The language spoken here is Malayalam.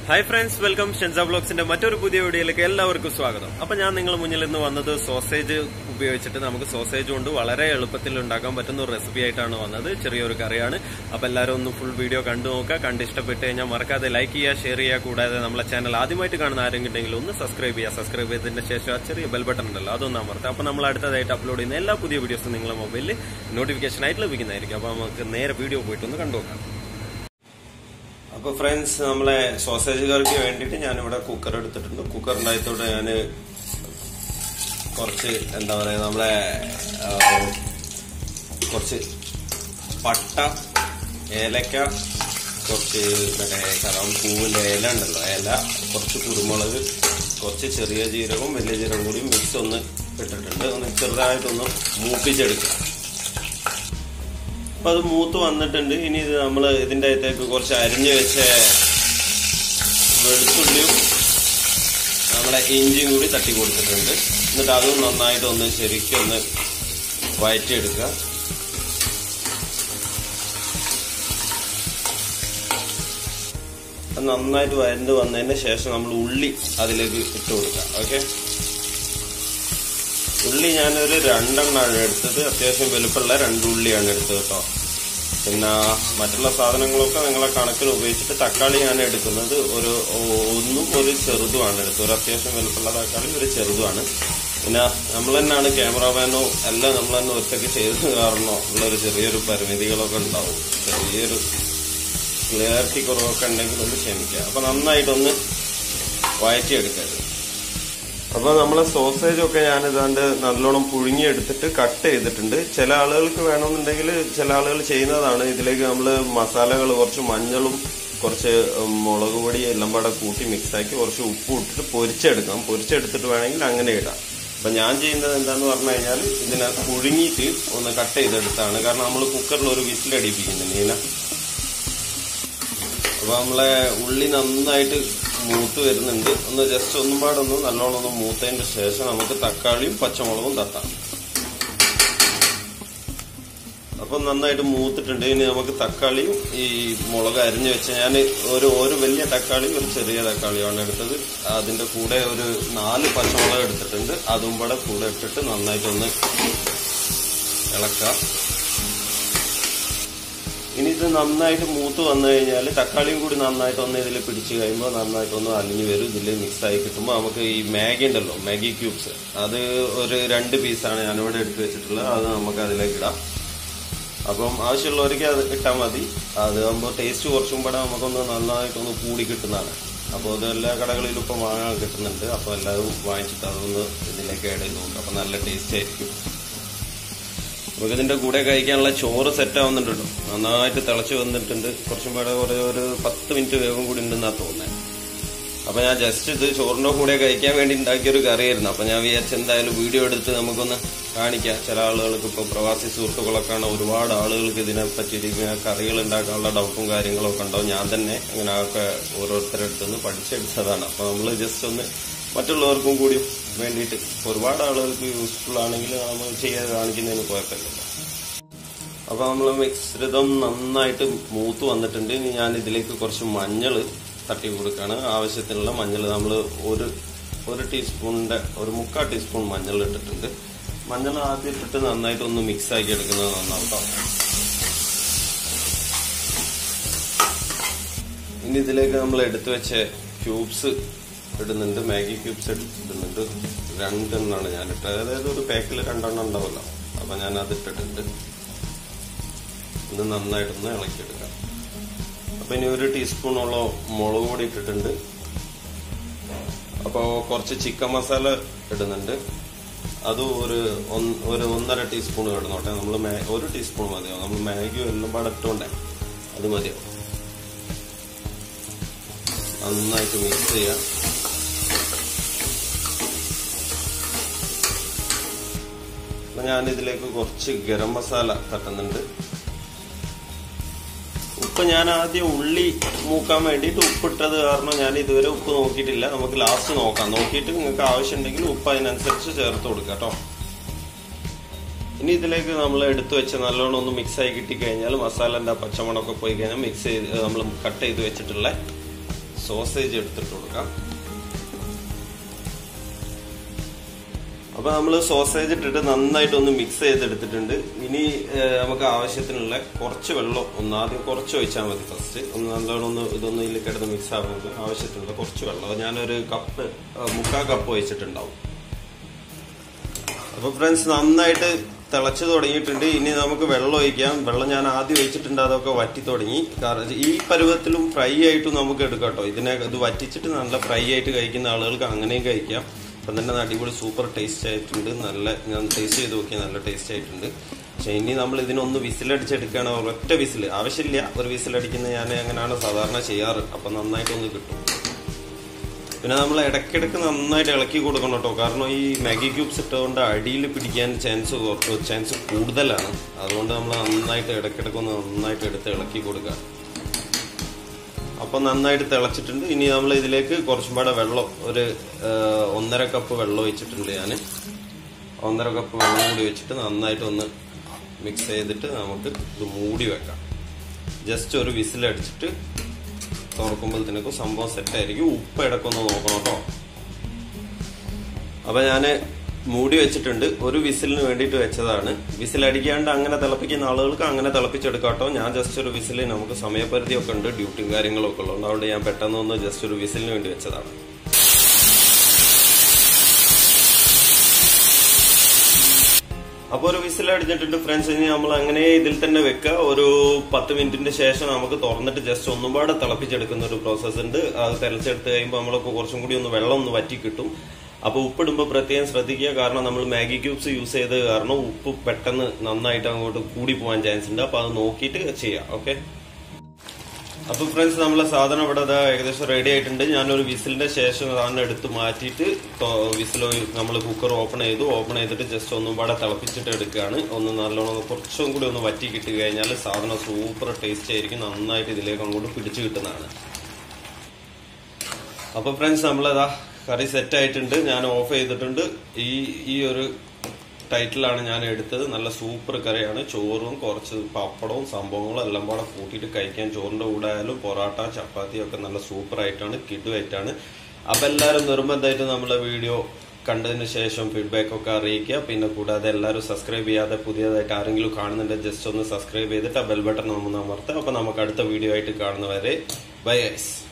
ഹായ് ഫ്രണ്ട്സ് വെൽക്കം ഷെൻസ ബ്ലോഗ്സിന്റെ മറ്റൊരു പുതിയ വീഡിയോയിലേക്ക് എല്ലാവർക്കും സ്വാഗതം അപ്പൊ ഞാൻ നിങ്ങളുടെ മുന്നിൽ ഇന്ന് വന്നത് സോസേജ് ഉപയോഗിച്ചിട്ട് നമുക്ക് സോസേജ് കൊണ്ട് വളരെ എളുപ്പത്തിൽ ഉണ്ടാക്കാൻ പറ്റുന്ന ഒരു റെസിപ്പി ആയിട്ടാണ് വന്നത് ചെറിയൊരു കറിയാണ് അപ്പൊ എല്ലാവരും ഒന്ന് ഫുൾ വീഡിയോ കണ്ടു നോക്കുക കണ്ട് ഇഷ്ടപ്പെട്ട് കഴിഞ്ഞാൽ മറക്കാതെ ലൈക്ക് ചെയ്യുക ഷെയർ ചെയ്യുക കൂടാതെ നമ്മളെ ചാനൽ ആദ്യമായിട്ട് കാണുന്ന ആരെങ്കിലും ഉണ്ടെങ്കിൽ ഒന്ന് സബ്സ്ക്രൈബ് ചെയ്യുക സബ്സ്ക്രൈബ് ചെയ്തതിന് ശേഷം ആ ചെറിയ ബെൽ ബട്ടൺ ഉണ്ടല്ലോ അതൊന്ന് അമർത്തുക അപ്പൊ നമ്മൾ അടുത്തതായിട്ട് അപ്ലോഡ് ചെയ്യുന്ന എല്ലാ പുതിയ വീഡിയോസും നിങ്ങളുടെ മൊബൈലിൽ നോട്ടിഫിക്കേഷൻ ആയിട്ട് ലഭിക്കുന്നതായിരിക്കും അപ്പൊ നമുക്ക് നേരെ വീഡിയോ പോയിട്ട് ഒന്ന് കണ്ടു നോക്കാം അപ്പൊ ഫ്രണ്ട്സ് നമ്മളെ സോസേജ് കറിക്ക് വേണ്ടിയിട്ട് ഞാനിവിടെ കുക്കർ എടുത്തിട്ടുണ്ട് കുക്കറിൻ്റെ അകത്തോട്ട് ഞാൻ കുറച്ച് എന്താ പറയുക നമ്മളെ ആ, കുറച്ച് പട്ട ഏലക്ക കുറച്ച് മറ്റേ കറാം പൂവിൻ്റെ ഇല ഉണ്ടല്ലോ ഇല കുറച്ച് കുരുമുളക് കുറച്ച് ചെറിയ ജീരകവും വലിയ ജീരകവും കൂടി മിക്സ് ഒന്ന് ഇട്ടിട്ടുണ്ട് ഒന്ന് ചെറുതായിട്ടൊന്ന് മൂപ്പിച്ചെടുക്കുക അപ്പൊ അത് മൂത്ത് വന്നിട്ടുണ്ട് ഇനി ഇത് നമ്മൾ ഇതിന്റെ അകത്തേക്ക് കുറച്ച് അരിഞ്ഞു വെച്ച വെളുത്തുള്ളിയും നമ്മുടെ ഇഞ്ചിയും കൂടി തട്ടി കൊടുത്തിട്ടുണ്ട് എന്നിട്ട് അതും നന്നായിട്ട് ഒന്ന് ശരിക്കും ഒന്ന് വയറ്റിയെടുക്കുക അത് നന്നായിട്ട് വരണ്ട് വന്നതിന് ശേഷം നമ്മൾ ഉള്ളി അതിലേക്ക് ഇട്ട് കൊടുക്കുക ഓക്കെ ഉള്ളി ഞാനൊരു രണ്ടെണ്ണമാണ് എടുത്തത് അത്യാവശ്യം വലുപ്പമുള്ള രണ്ട് ഉള്ളിയാണ് എടുത്തത് കേട്ടോ പിന്നെ മറ്റുള്ള സാധനങ്ങളൊക്കെ നിങ്ങളെ കണക്കിൽ ഉപയോഗിച്ചിട്ട് തക്കാളി ഞാൻ എടുക്കുന്നത് ഒരു ഒന്നും ഒരു ചെറുതുമാണ് എടുത്തത് ഒരു അത്യാവശ്യം വലുപ്പമുള്ള തക്കാളി ഒരു ചെറുതുമാണ് പിന്നെ നമ്മൾ തന്നെയാണ് ക്യാമറാമാനോ എല്ലാം നമ്മൾ തന്നെ ഒറ്റയ്ക്ക് ചെയ്തത് കാരണമോ ഉള്ള ഒരു ചെറിയൊരു പരിമിതികളൊക്കെ ഉണ്ടാവും ചെറിയൊരു ക്ലിയറിറ്റി കുറവൊക്കെ ഉണ്ടെങ്കിൽ ഒന്ന് ക്ഷമിക്കുക അപ്പൊ നന്നായിട്ടൊന്ന് വയറ്റിയെടുക്കരുത് അപ്പൊ നമ്മളെ സോസേജ് ഒക്കെ ഞാൻ ഇതാണ്ട് നല്ലോണം പുഴുങ്ങിയെടുത്തിട്ട് കട്ട് ചെയ്തിട്ടുണ്ട് ചില ആളുകൾക്ക് വേണമെന്നുണ്ടെങ്കിൽ ചില ആളുകൾ ചെയ്യുന്നതാണ് ഇതിലേക്ക് നമ്മൾ മസാലകൾ കുറച്ച് മഞ്ഞളും കുറച്ച് മുളക് പൊടി എല്ലാം പാടെ കൂട്ടി മിക്സ് ആക്കി കുറച്ച് ഉപ്പ് ഇട്ടിട്ട് പൊരിച്ചെടുക്കാം പൊരിച്ചെടുത്തിട്ട് വേണമെങ്കിൽ അങ്ങനെ ഇടാം അപ്പൊ ഞാൻ ചെയ്യുന്നത് എന്താന്ന് പറഞ്ഞു കഴിഞ്ഞാൽ ഇതിനകത്ത് പുഴുങ്ങിയിട്ട് ഒന്ന് കട്ട് ചെയ്തെടുത്താണ് കാരണം നമ്മൾ കുക്കറിൽ ഒരു വിസിലടിപ്പിക്കുന്നുണ്ട് ഇങ്ങനെ അപ്പൊ നമ്മളെ ഉള്ളി നന്നായിട്ട് മൂത്ത് വരുന്നുണ്ട് ഒന്ന് ജസ്റ്റ് ഒന്നും പാടൊന്ന് നല്ലോണം ഒന്ന് മൂത്തതിന് ശേഷം നമുക്ക് തക്കാളിയും പച്ചമുളകും തട്ടാം അപ്പൊ നന്നായിട്ട് മൂത്തിട്ടുണ്ട് ഇനി നമുക്ക് തക്കാളിയും ഈ മുളക് അരിഞ്ഞു വെച്ച് ഞാൻ ഒരു ഒരു വലിയ തക്കാളി ഒരു ചെറിയ തക്കാളിയാണ് എടുത്തത് അതിന്റെ കൂടെ ഒരു നാല് പച്ചമുളക് എടുത്തിട്ടുണ്ട് അതും കൂടെ കൂടെ ഇട്ടിട്ട് നന്നായിട്ടൊന്ന് ഇളക്കാം ഇനി ഇത് നന്നായിട്ട് മൂത്ത് വന്നു കഴിഞ്ഞാൽ തക്കാളിയും കൂടി നന്നായിട്ട് ഒന്ന് ഇതിൽ പിടിച്ചു കഴിയുമ്പോൾ നന്നായിട്ട് ഒന്ന് അലിഞ്ഞു വരും ഇതിൽ മിക്സ് ആയി കിട്ടുമ്പോൾ നമുക്ക് ഈ മാഗി ഉണ്ടല്ലോ മാഗി ക്യൂബ്സ് അത് ഒരു രണ്ട് പീസാണ് ഞാനിവിടെ എടുത്തു വെച്ചിട്ടുള്ളത് അത് നമുക്ക് അതിലേക്ക് ഇടാം അപ്പം ആവശ്യമുള്ളവർക്ക് അത് ഇട്ടാൽ മതി അത് ആകുമ്പോൾ ടേസ്റ്റ് കുറച്ചും കൂടെ നമുക്കൊന്ന് നന്നായിട്ടൊന്ന് കൂടി കിട്ടുന്നതാണ് അപ്പോൾ അത് എല്ലാ കടകളിലും ഇപ്പം വാങ്ങാൻ കിട്ടുന്നുണ്ട് അപ്പോൾ എല്ലാവരും വാങ്ങിച്ചിട്ട് അതൊന്ന് ഇതിലേക്ക് ആഡ് ചെയ്ത് നോക്കും അപ്പോൾ നല്ല ടേസ്റ്റ് ആയിരിക്കും നമുക്ക് ഇതിന്റെ കൂടെ കഴിക്കാനുള്ള ചോറ് സെറ്റ് ആവുന്നുണ്ടല്ലോ നന്നായിട്ട് തിളച്ച് വന്നിട്ടുണ്ട് കുറച്ചും കൂടെ ഒരു ഒരു പത്ത് മിനിറ്റ് വേഗം കൂടി ഉണ്ടെന്നാ തോന്നുന്നത് അപ്പൊ ഞാൻ ജസ്റ്റ് ഇത് ചോറിന്റെ കൂടെ കഴിക്കാൻ വേണ്ടി ഉണ്ടാക്കിയ ഒരു കറിയായിരുന്നു അപ്പൊ ഞാൻ വിചാരിച്ച എന്തായാലും വീഡിയോ എടുത്ത് നമുക്കൊന്ന് കാണിക്കാം ചില ആളുകൾക്ക് ഇപ്പൊ പ്രവാസി സുഹൃത്തുക്കളൊക്കെയാണ് ഒരുപാട് ആളുകൾക്ക് ഇതിനെ പറ്റിയിരിക്കുന്ന കറികൾ ഉണ്ടാക്കാനുള്ള ഡൗട്ടും കാര്യങ്ങളൊക്കെ ഉണ്ടാവും ഞാൻ തന്നെ അങ്ങനെ ഒക്കെ ഓരോരുത്തരുടെ നിന്ന് പഠിച്ചെടുത്തതാണ് അപ്പൊ നമ്മൾ ജസ്റ്റ് ഒന്ന് മറ്റുള്ളവർക്കും കൂടി വേണ്ടിയിട്ട് ഒരുപാട് ആളുകൾക്ക് യൂസ്ഫുൾ ആണെങ്കിൽ നമ്മൾ ചെയ്യാതെ കാണിക്കുന്നതിന് കുഴപ്പമില്ലല്ലോ അപ്പൊ നമ്മൾ മിശ്രിതം നന്നായിട്ട് മൂത്ത് വന്നിട്ടുണ്ട് ഇനി ഞാൻ ഇതിലേക്ക് കുറച്ച് മഞ്ഞൾ തട്ടി കൊടുക്കുകയാണ് ആവശ്യത്തിനുള്ള മഞ്ഞൾ നമ്മൾ ഒരു ഒരു ടീസ്പൂണിന്റെ ഒരു മുക്കാൽ ടീസ്പൂൺ മഞ്ഞൾ ഇട്ടിട്ടുണ്ട് മഞ്ഞൾ ആദ്യം ഇട്ടിട്ട് നന്നായിട്ട് ഒന്ന് മിക്സ് ആക്കി എടുക്കുന്നത് നന്നാവും കേട്ടോ ഇനി ഇതിലേക്ക് നമ്മൾ എടുത്തു വെച്ച ക്യൂബ്സ് ഇടുന്നുണ്ട് മാഗി ക്യൂബ്സ് ഇടുന്നുണ്ട് രണ്ടെണ്ണാണ് ഞാൻ ഇട്ടത് അതായത് ഒരു പാക്കിൽ രണ്ടെണ്ണം ഉണ്ടാവല്ലോ അപ്പൊ ഞാൻ അത് ഇട്ടിട്ടുണ്ട് ഇത് നന്നായിട്ടൊന്ന് ഇളക്കിയെടുക്കാം അപ്പൊ ഇനി ഒരു ടീസ്പൂണോളം മുളക് പൊടി ഇട്ടിട്ടുണ്ട് അപ്പോൾ കുറച്ച് ചിക്കൻ മസാല ഇടുന്നുണ്ട് അത് ഒരു ഒന്ന്- ഒരു ഒന്നര ടീസ്പൂൺ ഇടുന്നോട്ടെ നമ്മൾ ഒരു ടീസ്പൂൺ മതിയാവും നമ്മൾ മാഗിയും എല്ലാം പാടെ ഇട്ടോണ്ടേ അത് മതിയാവും നന്നായിട്ട് മിക്സ് ചെയ്യാം അപ്പൊ ഞാൻ ഇതിലേക്ക് കുറച്ച് ഗരം മസാല തട്ടുന്നുണ്ട് ഉപ്പ് ഞാൻ ആദ്യം ഉള്ളി മൂക്കാൻ വേണ്ടിയിട്ട് ഉപ്പിട്ടത് കാരണം ഞാൻ ഇതുവരെ ഉപ്പ് നോക്കിയിട്ടില്ല നമുക്ക് ലാസ്റ്റ് നോക്കാം നോക്കിയിട്ട് നിങ്ങൾക്ക് ആവശ്യമുണ്ടെങ്കിൽ ഉപ്പ് അതിനനുസരിച്ച് ചേർത്ത് കൊടുക്കാം കേട്ടോ ഇനി ഇതിലേക്ക് നമ്മൾ എടുത്തു വെച്ച് നല്ലോണം ഒന്ന് മിക്സ് ആയി കിട്ടിക്കഴിഞ്ഞാൽ മസാലന്റെ ആ പച്ചമണമൊക്കെ പോയി കഴിഞ്ഞാൽ മിക്സ് ചെയ്ത് നമ്മൾ കട്ട് ചെയ്ത് വെച്ചിട്ടുള്ള സോസേജ് എടുത്തിട്ട് കൊടുക്കാം അപ്പൊ നമ്മൾ സോസേജ് ഇട്ടിട്ട് നന്നായിട്ട് ഒന്ന് മിക്സ് ചെയ്തെടുത്തിട്ടുണ്ട് ഇനി ഏഹ്, നമുക്ക് ആവശ്യത്തിനുള്ള കുറച്ച് വെള്ളം ഒന്ന് ആദ്യം കുറച്ച് ഒഴിച്ചാൽ മതി ഫസ്റ്റ് ഒന്ന് നല്ലോണം ഒന്ന് ഇതൊന്ന് ഇതിൽ കിടന്ന് മിക്സ് ആവുന്നത് ആവശ്യത്തിനുള്ള കുറച്ച് വെള്ളം അത് ഞാനൊരു കപ്പ് ഏഹ്, മുക്കാൽ കപ്പ് ഒഴിച്ചിട്ടുണ്ടാവും അപ്പൊ ഫ്രണ്ട്സ് നന്നായിട്ട് തിളച്ചു തുടങ്ങിയിട്ടുണ്ട് ഇനി നമുക്ക് വെള്ളം ഒഴിക്കാം വെള്ളം ഞാൻ ആദ്യം ഒഴിച്ചിട്ടുണ്ട് അതൊക്കെ വറ്റി തുടങ്ങി കാരണം ഈ പരുവത്തിലും ഫ്രൈ ആയിട്ടും നമുക്ക് എടുക്കാം കേട്ടോ ഇതിനെ ഇത് വറ്റിച്ചിട്ട് നല്ല ഫ്രൈ ആയിട്ട് കഴിക്കുന്ന ആളുകൾക്ക് അങ്ങനെയും കഴിക്കാം അപ്പം തന്നെ അടിപൊളി സൂപ്പർ ടേസ്റ്റ് ആയിട്ടുണ്ട് നല്ല ഞാൻ ടേസ്റ്റ് ചെയ്ത് നോക്കിയാൽ നല്ല ടേസ്റ്റ് ആയിട്ടുണ്ട് പക്ഷെ ഇനി നമ്മൾ ഇതിനൊന്ന് വിസിലടിച്ചെടുക്കുകയാണ് ഒരൊറ്റ വിസിൽ ആവശ്യമില്ല ഒരു വിസിലടിക്കുന്ന ഞാൻ അങ്ങനെയാണ് സാധാരണ ചെയ്യാറ് അപ്പം നന്നായിട്ടൊന്ന് കിട്ടും പിന്നെ നമ്മൾ ഇടയ്ക്കിടയ്ക്ക് നന്നായിട്ട് ഇളക്കി കൊടുക്കണം കേട്ടോ കാരണം ഈ മാഗി ക്യൂബ്സ് ഇട്ടുകൊണ്ട് അടിയിൽ പിടിക്കാൻ ചാൻസ് ചാൻസ് കൂടുതലാണ് അതുകൊണ്ട് നമ്മൾ നന്നായിട്ട് ഇടയ്ക്കിടയ്ക്ക് ഒന്ന് നന്നായിട്ട് എടുത്ത് ഇളക്കി കൊടുക്കുക അപ്പം നന്നായിട്ട് തിളച്ചിട്ടുണ്ട് ഇനി നമ്മൾ ഇതിലേക്ക് കുറച്ചും പാടെ വെള്ളം ഒരു ആ, ഒന്നര കപ്പ് വെള്ളം ഒഴിച്ചിട്ടുണ്ട് ഞാൻ ഒന്നര കപ്പ് വെള്ളം കൂടി വെച്ചിട്ട് നന്നായിട്ട് ഒന്ന് മിക്സ് ചെയ്തിട്ട് നമുക്ക് ഇത് മൂടി വെക്കാം ജസ്റ്റ് ഒരു വിസിലടിച്ചിട്ട് തുറക്കുമ്പോഴത്തേക്കും സംഭവം സെറ്റായിരിക്കും ഉപ്പ് ഇടക്കൊന്ന് നോക്കണം കേട്ടോ അപ്പൊ ഞാന് മൂടി വെച്ചിട്ടുണ്ട് ഒരു വിസിലിന് വേണ്ടിയിട്ട് വെച്ചതാണ് വിസിൽ അടിക്കാണ്ട് അങ്ങനെ തിളപ്പിക്കുന്ന ആളുകൾക്ക് അങ്ങനെ തിളപ്പിച്ചെടുക്കാം കേട്ടോ ഞാൻ ജസ്റ്റ് ഒരു വിസിൽ നമുക്ക് സമയപരിധി ഒക്കെ ഉണ്ട് ഡ്യൂട്ടിയും കാര്യങ്ങളൊക്കെ ഉള്ളതുകൊണ്ട് അതുകൊണ്ട് ഞാൻ പെട്ടെന്ന് ഒന്ന് ജസ്റ്റ് ഒരു വിസിലിന് വേണ്ടി വെച്ചതാണ് അപ്പോൾ ഒരു വിസിൽ അടിച്ചിട്ടുണ്ട് ഫ്രണ്ട്സ് ഇനി നമ്മൾ അങ്ങനെ ഇതിൽ തന്നെ വെക്കുക ഒരു പത്ത് മിനിറ്റിന്റെ ശേഷം നമുക്ക് തുറന്നിട്ട് ജസ്റ്റ് ഒന്നും പാടെ തിളപ്പിച്ചെടുക്കുന്ന ഒരു പ്രോസസ്സ് ഉണ്ട് അത് തിളച്ചെടുത്ത് കഴിയുമ്പോൾ നമ്മളൊക്കെ കുറച്ചും കൂടി ഒന്ന് വെള്ളം ഒന്ന് വറ്റി കിട്ടും അപ്പോൾ ഉപ്പിടുമ്പോൾ പ്രത്യേകം ശ്രദ്ധിക്കുക കാരണം നമ്മൾ മാഗി ക്യൂബ്സ് യൂസ് ചെയ്ത് കാരണം ഉപ്പ് പെട്ടെന്ന് നന്നായിട്ട് അങ്ങോട്ട് കൂടി പോകാൻ ചാൻസ് ഉണ്ട് അപ്പോൾ അത് നോക്കിയിട്ട് ചെയ്യാം ഓക്കെ അപ്പൊ ഫ്രണ്ട്സ് നമ്മളെ സാധനം ഇവിടെ ദാ ഏകദേശം റെഡി ആയിട്ടുണ്ട് ഞാനൊരു വിസിലിന്റെ ശേഷം സാധനം എടുത്ത് മാറ്റിയിട്ട് വിസിൽ നമ്മൾ കുക്കർ ഓപ്പൺ ചെയ്തു ഓപ്പൺ ചെയ്തിട്ട് ജസ്റ്റ് ഒന്നും പാടെ തിളപ്പിച്ചിട്ട് എടുക്കുകയാണ് ഒന്ന് നല്ലോണം കുറച്ചും കൂടി ഒന്ന് വറ്റി കിട്ടി കഴിഞ്ഞാൽ സാധനം സൂപ്പർ ടേസ്റ്റ് ആയിരിക്കും നന്നായിട്ട് ഇതിലേക്ക് അങ്ങോട്ട് പിടിച്ചു കിട്ടുന്നതാണ് അപ്പൊ ഫ്രണ്ട്സ് നമ്മളതാ കറി സെറ്റ് ആയിട്ടുണ്ട് ഞാൻ ഓഫ് ചെയ്തിട്ടുണ്ട് ഈ ഈ ഒരു ടൈറ്റിലാണ് ഞാൻ എടുത്തത് നല്ല സൂപ്പർ കറിയാണ് ചോറും കുറച്ച് പപ്പടവും സംഭവങ്ങളും എല്ലാം കൂടെ കൂട്ടിയിട്ട് കഴിക്കാൻ ചോറിന്റെ കൂടെ ആയാലും പൊറോട്ട ചപ്പാത്തി ഒക്കെ നല്ല സൂപ്പർ ആയിട്ടാണ് കിഡുമായിട്ടാണ് അപ്പൊ എല്ലാവരും നിർബന്ധമായിട്ട് നമ്മളെ വീഡിയോ കണ്ടതിന് ശേഷം ഫീഡ്ബാക്ക് ഒക്കെ അറിയിക്കുക പിന്നെ കൂടാതെ എല്ലാവരും സബ്സ്ക്രൈബ് ചെയ്യാതെ പുതിയതായിട്ട് ആരെങ്കിലും കാണുന്നുണ്ട് ജസ്റ്റ് ഒന്ന് സബ്സ്ക്രൈബ് ചെയ്തിട്ട് ആ ബെൽ ബട്ടൺ ഒന്ന് അമർത്തുക അപ്പൊ നമുക്ക് അടുത്ത വീഡിയോ ആയിട്ട് കാണുന്നവരെ ബൈ ഗൈസ്